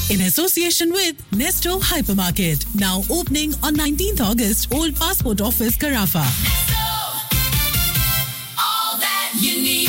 in association with Nesto Hypermarket. Now opening on 19th August, Old Passport Office, Carafa. all that you need.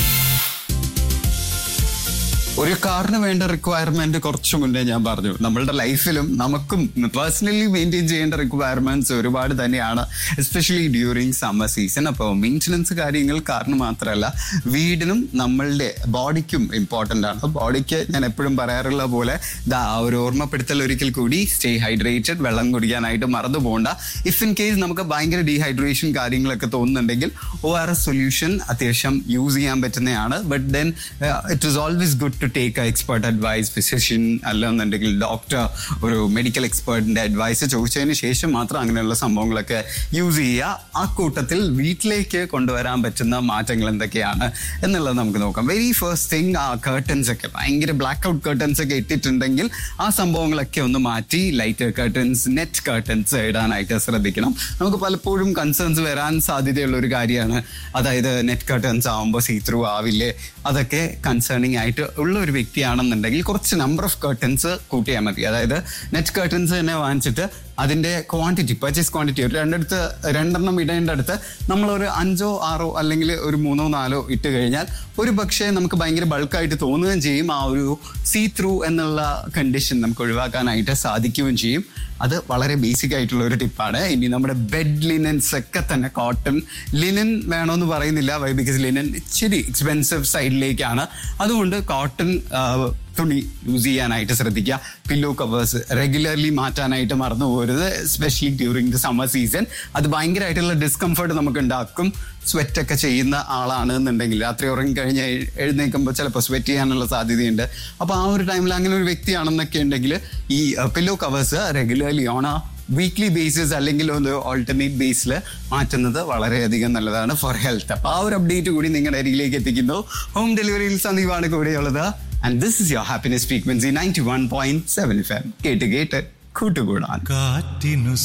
ഒരു കാറിന് വേണ്ട requirement കുറച്ച് മുന്നേ ഞാൻ പറഞ്ഞു നമ്മളുടെ ലൈഫിലും നമുക്കും പേഴ്സണലി മെയിൻറ്റെയിൻ ചെയ്യേണ്ട റിക്വയർമെന്റ്സ് ഒരുപാട് തന്നെയാണ് എസ്പെഷ്യലി ഡ്യൂറിങ് സമ്മർ സീസൺ അപ്പോൾ മെയിൻ്റനൻസ് കാര്യങ്ങൾ കാറിന് മാത്രമല്ല വീടിനും നമ്മളുടെ ബോഡിക്കും ഇമ്പോർട്ടൻ്റ് ആണ് ബോഡിക്ക് ഞാൻ എപ്പോഴും പറയാറുള്ള പോലെ ദാ ആ ഒരു ഓർമ്മപ്പെടുത്തൽ ഒരിക്കൽ കൂടി സ്റ്റേ ഹൈഡ്രേറ്റഡ് വെള്ളം കുടിക്കാനായിട്ട് മറന്നു പോകണ്ട ഇഫ് ഇൻ കേസ് നമുക്ക് ഭയങ്കര ഡീഹൈഡ്രേഷൻ കാര്യങ്ങളൊക്കെ തോന്നുന്നുണ്ടെങ്കിൽ ഒ ആർ എസ് സൊല്യൂഷൻ അത്യാവശ്യം യൂസ് ചെയ്യാൻ പറ്റുന്നതാണ് but then it is always good to take a expert advice physician അല്ലെന്നുണ്ടെങ്കിൽ ഡോക്ടർ ഒരു മെഡിക്കൽ എക്സ്പേർട്ടിന്റെ അഡ്വൈസ് ചോദിച്ചതിന് ശേഷം മാത്രം അങ്ങനെയുള്ള സംഭവങ്ങളൊക്കെ യൂസ് ചെയ്യുക ആ കൂട്ടത്തിൽ വീട്ടിലേക്ക് കൊണ്ടുവരാൻ പറ്റുന്ന മാറ്റങ്ങൾ എന്തൊക്കെയാണ് എന്നുള്ളത് നമുക്ക് നോക്കാം വെരി ഫസ്റ്റ് തിങ് ആ കേർട്ടൻസ് ഒക്കെ ഭയങ്കര ബ്ലാക്ക് ഔട്ട് കേർട്ടൻസ് ഒക്കെ ഇട്ടിട്ടുണ്ടെങ്കിൽ ആ സംഭവങ്ങളൊക്കെ ഒന്ന് മാറ്റി ലൈറ്റ് കേർട്ടൻസ് നെറ്റ് കേർട്ടൻസ് ഇടാനായിട്ട് ശ്രദ്ധിക്കണം നമുക്ക് പലപ്പോഴും കൺസേൺസ് വരാൻ സാധ്യതയുള്ള ഒരു കാര്യമാണ് അതായത് നെറ്റ് കർട്ടൻസ് ആവുമ്പോൾ സീ ത്രൂ ആവില്ലേ അതൊക്കെ കൺസേണിങ് ആയിട്ട് ഉള്ള ഒരു വ്യക്തിയാണെന്നുണ്ടെങ്കിൽ കുറച്ച് നമ്പർ ഓഫ് കർട്ടൻസ് കൂട്ടിയാൽ മതി അതായത് നെറ്റ് കർട്ടൻസ് തന്നെ വാങ്ങിച്ചിട്ട് അതിന്റെ ക്വാണ്ടിറ്റി പർച്ചേസ് ക്വാണ്ടിറ്റി ഒരു രണ്ടടുത്ത് രണ്ടെണ്ണം ഇടേണ്ട അടുത്ത് നമ്മളൊരു അഞ്ചോ ആറോ അല്ലെങ്കിൽ ഒരു മൂന്നോ നാലോ ഇട്ട് കഴിഞ്ഞാൽ ഒരു പക്ഷേ നമുക്ക് ഭയങ്കര ബൾക്കായിട്ട് തോന്നുകയും ചെയ്യും ആ ഒരു സീ ത്രൂ എന്നുള്ള കണ്ടീഷൻ നമുക്ക് ഒഴിവാക്കാനായിട്ട് സാധിക്കുകയും ചെയ്യും അത് വളരെ ബേസിക് ആയിട്ടുള്ള ഒരു ടിപ്പാണ് ഇനി നമ്മുടെ ബെഡ് ലിനൻസ് ഒക്കെ തന്നെ കോട്ടൺ ലിനൻ വേണമെന്ന് പറയുന്നില്ല വൈ ബിക്കോസ് ലിനൻ ഇച്ചിരി എക്സ്പെൻസീവ് സൈഡിലേക്കാണ് അതുകൊണ്ട് കോട്ടൺ തുണി യൂസ് ചെയ്യാനായിട്ട് ശ്രദ്ധിക്കുക പില്ലോ കവേഴ്സ് റെഗുലർലി മാറ്റാനായിട്ട് മറന്നു പോകരുത് especially during the summer season അത് ഭയങ്കരമായിട്ടുള്ള ഡിസ്കംഫർട്ട് നമുക്ക് ഉണ്ടാക്കും സ്വെറ്റ് ഒക്കെ ചെയ്യുന്ന ആളാണ് എന്നുണ്ടെങ്കിൽ രാത്രി ഉറങ്ങി കഴിഞ്ഞ് എഴ് എഴുന്നേൽക്കുമ്പോൾ ചിലപ്പോൾ സ്വെറ്റ് ചെയ്യാനുള്ള സാധ്യതയുണ്ട് അപ്പോൾ ആ ഒരു ടൈമിൽ അങ്ങനെ ഒരു വ്യക്തിയാണെന്നൊക്കെ ഉണ്ടെങ്കിൽ ഈ pillow covers regularly on a weekly basis അല്ലെങ്കിൽ ഒന്ന് ഓൾട്ടർനേറ്റ് ബേസിൽ മാറ്റുന്നത് വളരെയധികം നല്ലതാണ് ഫോർ ഹെൽത്ത് അപ്പോൾ ആ ഒരു അപ്ഡേറ്റ് കൂടി നിങ്ങളുടെ അരികിലേക്ക് എത്തിക്കുന്നു ഹോം ഡെലിവറിയിൽ സന്ദീപാണ് കൂടെയുള്ളത് and this is your happiness frequency ninety one point seven F M കേട്ട് കേട്ട് കൂട്ടുകൂടാൻ കാറ്റിനു